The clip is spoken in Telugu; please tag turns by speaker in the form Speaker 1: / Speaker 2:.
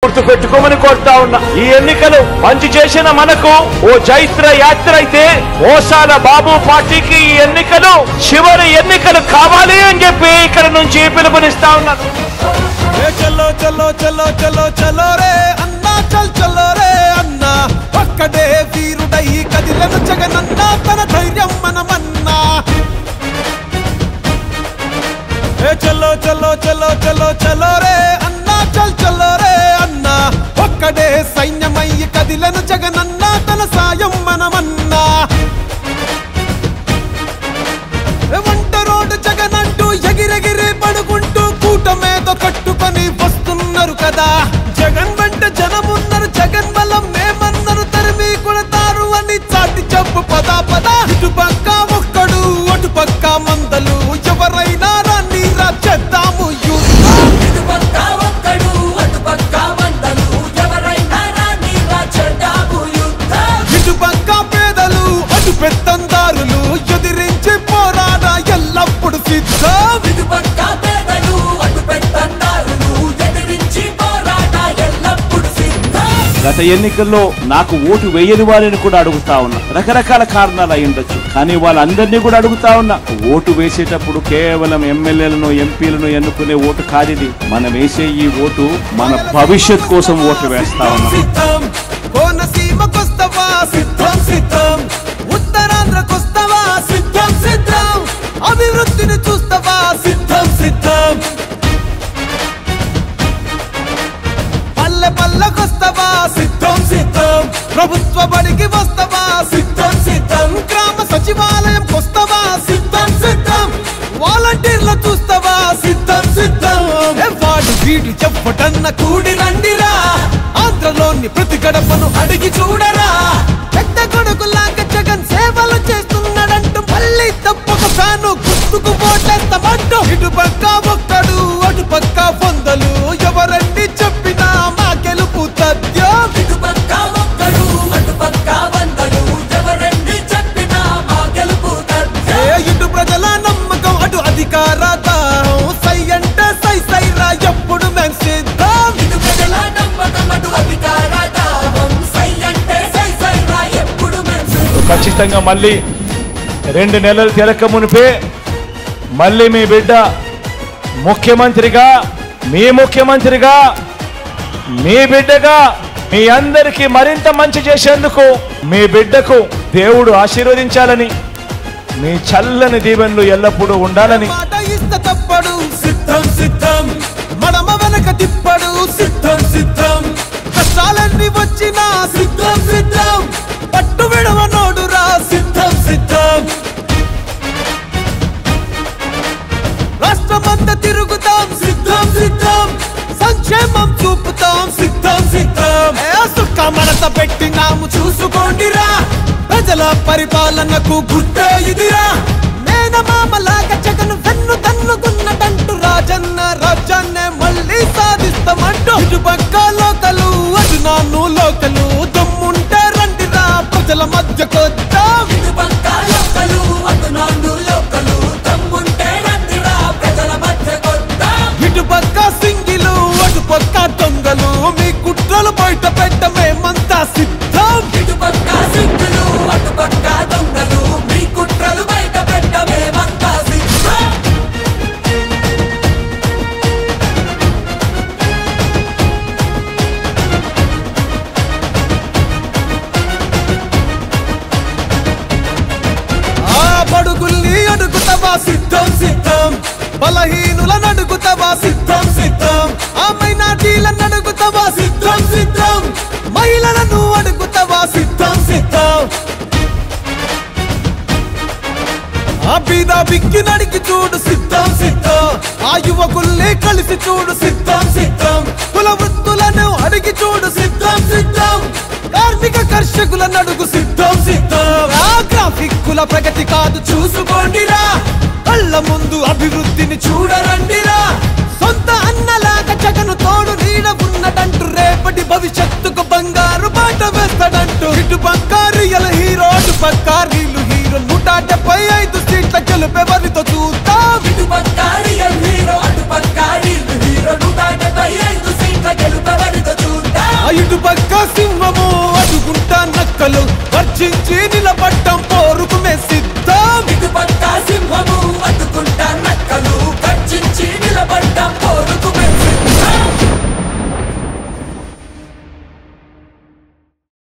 Speaker 1: గుర్తు పెట్టుకోమని కోరుతా ఉన్నా ఈ ఎన్నికలు మంచి చేసిన మనకు ఓ చైత్ర యాత్ర అయితే మోసాల బాబు పార్టీకి ఈ ఎన్నికలు చివరి ఎన్నికలు కావాలి అని చెప్పి ఇక్కడ నుంచి పిలుపునిస్తా ఉన్నాను
Speaker 2: ఏ చలో చలో చలో చలో చలో రే అన్నా చల్ చలో రే అన్నా ఒక్కడే వీరుడై కదిలను జగనన్నా తన ధైర్యం మనమన్నా ఏ చలో చలో చలో చలో చలో రే అన్నా చల్ చలో రే అన్నా ఒక్కడే సైన్యమై కదిలను జగనన్నా తన సాయం మనమన్నా వంట రోడ్డు జగనంటూ ఎగిరెగిరి పడుకుంటూ కూటమేదో కట్టుకొని వస్తున్నారు కదా జగన్ వెంట జనమున్నారు జగన్ బలం మేమన్నారు తరిమి కొడతారు అని చాటి చెప్పు పద పద ఇటు పక్క ఒక్కడు అటు పక్క మందలు ఎవరైనా రాని రా చేద్దాము యుద్ధం
Speaker 3: ఇటు పక్క ఒక్కడు అటు పక్క వందలు ఎవరైనా రాని రాచెడ్డాము యుద్ధం
Speaker 2: ఇటు పక్క పేదలు అటు పెత్తందారులు ఎదిరించి పోరాడ ఎల్లప్పుడు సిద్ధం
Speaker 3: ఇటు పక్క పేదలు అటు పెట్టందారులు ఎదిరించి పోరాట ఎల్లప్పుడు సిద్ధం
Speaker 1: గత ఎన్నికల్లో నాకు ఓటు వేయని వారిని కూడా అడుగుతా ఉన్నా రకరకాల కారణాలు అయి ఉండొచ్చు కానీ వాళ్ళందరినీ కూడా అడుగుతా ఉన్నా ఓటు వేసేటప్పుడు కేవలం ఎమ్మెల్యేలను ఎంపీలను ఎన్నుకునే ఓటు కాదిది మనం వేసే ఈ ఓటు మన భవిష్యత్ కోసం ఓటు వేస్తా ఉన్నాం
Speaker 2: సిద్ధం కోనసీమకొస్తవా సిద్ధం సిద్ధం ఉత్తరాంధ్రకొస్తవా సిద్ధం సిద్ధం అభివృద్ధిని చూస్తవా సిద్ధం సిద్ధం పల్లె పల్లెకొస్తవా సిద్ధం సిద్ధం ప్రభుత్వ బడికి వస్తవా సిద్ధం సిద్ధం గ్రామ సచివాలయం కొస్తవా సిద్ధం సిద్ధం వాలంటీర్లు చూస్తవా సిద్ధం సిద్ధం ఏ వాడు వీడు చెప్పటన్న కూడి రండిరా ఆంధ్రలోని ప్రతి గడపను అడిగి చూడరా పెద్ద కొడుకులాగా జగన్ సేవలు చేస్తున్నాడంటూ మళ్ళీ తప్పక ఫ్యాను గుర్తుకు పోటేస్తామంటూ ఇటు పక్క ఒక్కడు అటు పక్క వందలు ఎవరండి చెప్పినా మా గెలుపు తథ్యం
Speaker 3: ఇటు పక్క ఒక్కడు అటు పక్క వందలు ఎవరండి చెప్పినా మా గెలుపు
Speaker 2: ఏ
Speaker 3: తథ్యం
Speaker 2: ఇటు ప్రజల నమ్మకం అటు అధికార దాహం సై అంటే సై సై రా ఎప్పుడు మేం సిద్ధం
Speaker 3: ఇటు ప్రజల నమ్మకం అటు అధికార దాహం సై అంటే సై సై రా ఎప్పుడు మేము
Speaker 1: ఖచ్చితంగా మళ్ళీ రెండు నెలలు తెలక మునిపే మళ్ళీ మీ బిడ్డ ముఖ్యమంత్రిగా మీ ముఖ్యమంత్రిగా మీ బిడ్డగా మీ అందరికీ మరింత మంచి చేసేందుకు మీ బిడ్డకు దేవుడు ఆశీర్వదించాలని మీ చల్లని దీవెనలు ఎల్లప్పుడూ ఉండాలని
Speaker 2: మాట ఇస్త తప్పడు సిద్ధం సిద్ధం మడమ వెనక తిప్పడు సిద్ధం సిద్ధం కష్టాలన్నీ వచ్చినా సిద్ధం సిద్ధం పట్టు విడవనోడురా సిద్ధం సిద్ధం రాష్ట్రమంతా తిరుగుతాం సిద్ధం సిద్ధం సంక్షేమం చూపుతాం సిద్ధం సిద్ధం ఏ సుక్క మడత పెట్టినాము చూసుకోండిరా ప్రజల పరిపాలనకు గుర్తే ఇదిరా మేనమామలాగా జగన్ వెన్ను తన్నుకున్నదంటూ రాజన్న రాజ్యాన్నే మళ్ళీ సాధిస్తామంటూ ఇటు పక్క లోకలు అటు నాన్ను లోకలు దమ్ముంటే రండిరా ప్రజల మధ్యకొద్దాం
Speaker 3: ఇటు పక్క లోకలు అటు నాండు లోకలు తమ్ముంటే రందిరా ప్రజల మధ్య కొద్దాం
Speaker 2: ఇటు పక్క సింగిలు అటు పక్క దొంగలు మీ కుట్రలు బయట పెట్ట మేమంతా సిద్ధం
Speaker 3: ఇటు పక్క సిక్కులు అటు పక్క దొంగలు మీ కుట్రలు బయట పెట్ట మేమంతా సిద్ధం
Speaker 2: ఆ బడుగుల్ని అడుగుతావా సిద్ధం సిద్ధం బలహీనులను అడుగుతావా సిద్ధం సిద్ధం ఆ మైనార్టీలను అడుగుతావా సిద్ధం సిద్ధం మహిళలను అడుగుతావా సిద్ధం సిద్ధం ఆ బీద బిక్కి నడికి చూడు సిద్ధం సిద్ధం ఆ యువకుల్ని కలిసి చూడు సిద్ధం సిద్ధం కుల వృత్తులను అడిగి చూడు సిద్ధం సిద్ధం కార్మిక కర్షకులను అడుగు సిద్ధం సిద్ధం ఆ గ్రాఫిక్ కుల ప్రగతి కాదు చూసుకోండిరా కళ్ళ ముందు అభివృద్ధిని చూడరండిరా సొంత అన్నలాగా జగను తోడు నీడ ఉన్నదంటూ రేపటి భవిష్యత్తుకు బంగారు బాట వేస్తాడంటూ ఇటు పక్క రియల్ హీరో అటు పక్క రీలు హీరో నూట డెబ్బై ఐదు సీట్ల గెలుపెవరితో చూద్దాం
Speaker 3: ఇటు పక్క రియల్ హీరో అటు పక్క రీల్ హీరో నూట డెబ్బై ఐదు సీట్ల గెలుపవరితో చూద్దాం
Speaker 2: చుక్కలు వర్జించి నిలబడ్డం పోరుకు